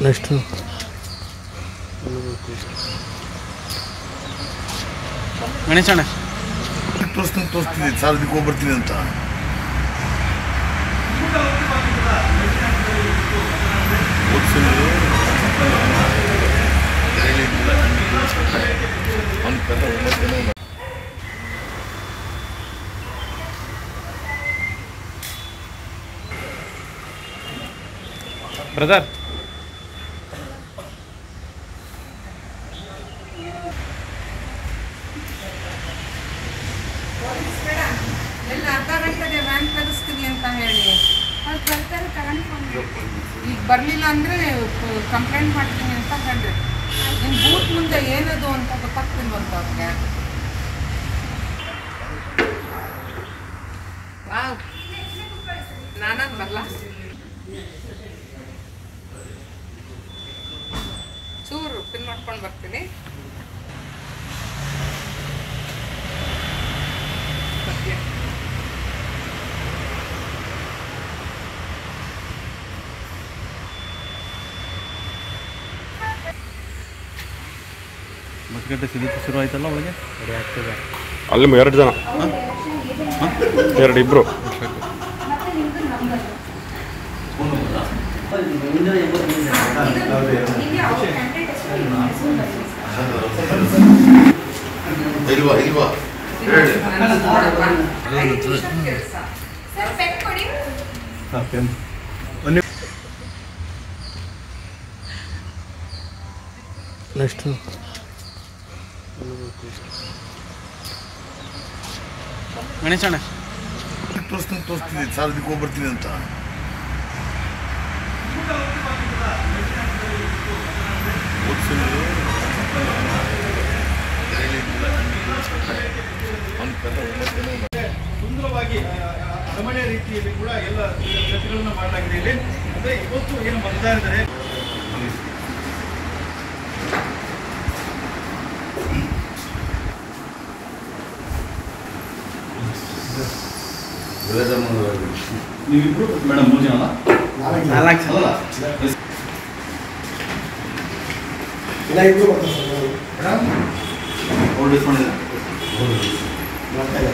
Next ಗಣೇಶಣ್ಣ ತೋರಿಸ್ತೀನಿ ತೋರಿಸ್ತೀನಿ ಸಾರ್ವಜನಿಕ ಹೋಗ್ಬರ್ತೀನಿ ಅಂತ ಓದ್ಸಲು ಹೇಳಿದ್ದಿಲ್ಲ, ಅವ್ನ ಕಥೆ ಒಂಬತ್ತನೇ ಒಂದು. ಬ್ರದರ್ ಎಲ್ಲ ಅರ್ಧ ಗಂಟೆಗೆ ವ್ಯಾನ್ ಕಳಿಸ್ತೀನಿ ಅಂತ ಹೇಳಿ ಅವ್ರು ಬರ್ತಾರೆ ತಗೊಂಡು ಈಗ ಬರಲಿಲ್ಲ ಅಂದರೆ ಕಂಪ್ಲೇಂಟ್ ಮಾಡ್ತೀನಿ ಅಂತ ಹೇಳಿದೆ ನಿಮ್ಮ ಬೂತ್ ಮುಂದೆ ಏನದು ಅಂತ ಗೊತ್ತಾಗ್ತಿಲ್ವಂತ ಅವ್ರಿಗೆ ವಾವ್ ನಾನದು ಬರಲ್ಲ ಚೂರು ಪಿನ್ ಮಾಡ್ಕೊಂಡು ಬರ್ತೀನಿ ಬರ್ತೀಯ ಮತಗಟ್ಟೆ ಸಿದ್ಧತೆ ಶುರು ಆಯ್ತಲ್ಲ ಒಳಗೆ ಸರಿ ಆಗ್ತದೆ ಅಲ್ಲಿ ಎರಡು ಜನ ಎರಡು ಇಬ್ರು ಮತ್ತೆ ನಿಮ್ದು ನಂಬರ್ ಇಲ್ಲಿ ಅವ್ರ ಕ್ಯಾಂಡಿಡೇಟ್ ಹೆಸರು ಇಲ್ವಾ ಇಲ್ವಾ ಹೇಳಿ ಐದು ನಿಮಿಷದ ಕೆಲಸ ಸರ್ ಪೆನ್ ಕೊಡಿ ನೆಕ್ಸ್ಟು ಗಣೇಶಣ್ಣ ತೋರಿಸ್ತೀನಿ ತೋರಿಸ್ತೀನಿ ಸಾರ್ವಜನಿಕ ಹೋಗ್ಬರ್ತೀನಿ ಅಂತ ಓದ್ಸಲು ಹೇಳಿದ್ದಿಲ್ಲ, ಅವ್ನ ಕಥೆ ಒಂಬತ್ತನೇ ಒಂದು. ಸುಂದರವಾಗಿ ಅರಮನೆ ರೀತಿಯಲ್ಲಿ ಕೂಡ ಎಲ್ಲ ಸೆಟ್ಗಳನ್ನ ಮಾಡಲಾಗಿದೆ ಇಲ್ಲಿ ಅಂದ್ರೆ ಇವತ್ತು ಏನು ಬರ್ತಾ ಇದ್ದಾರೆ ನೀವಿಬ್ರು ಮೇಡಮ್ ಮೂರು ಜನ ನಾಲ್ಕು ಅಲ್ಲ ಇಲ್ಲ ಇಬ್ರು ಬರ್ತಾರೆ ಸರ್ ಓಲ್ಡ್